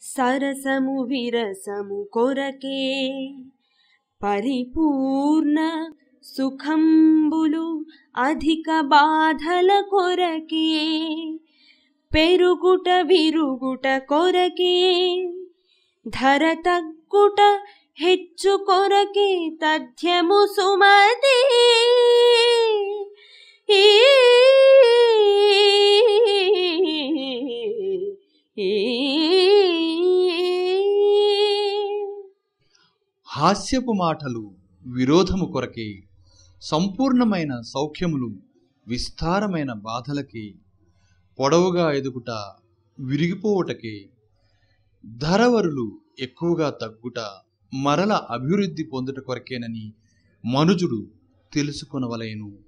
సరసము విరసము కొరకే పరిపూర్ణ సుఖంబులు అధిక బాధల కొరకే పెరుగుట విరుగుట కొరకే ధర తగ్గుట హెచ్చు కొరకే తథ్యము సుమతి ఈ హాస్యపు మాటలు విరోధము కొరకే సంపూర్ణమైన సౌఖ్యములు విస్తారమైన బాధలకి పొడవుగా ఎదుగుట విరిగిపోవుటకే ధరవరులు ఎక్కువగా తగ్గుట మరల అభివృద్ధి పొందుట కొరకేనని మనుజుడు తెలుసుకొనవలెను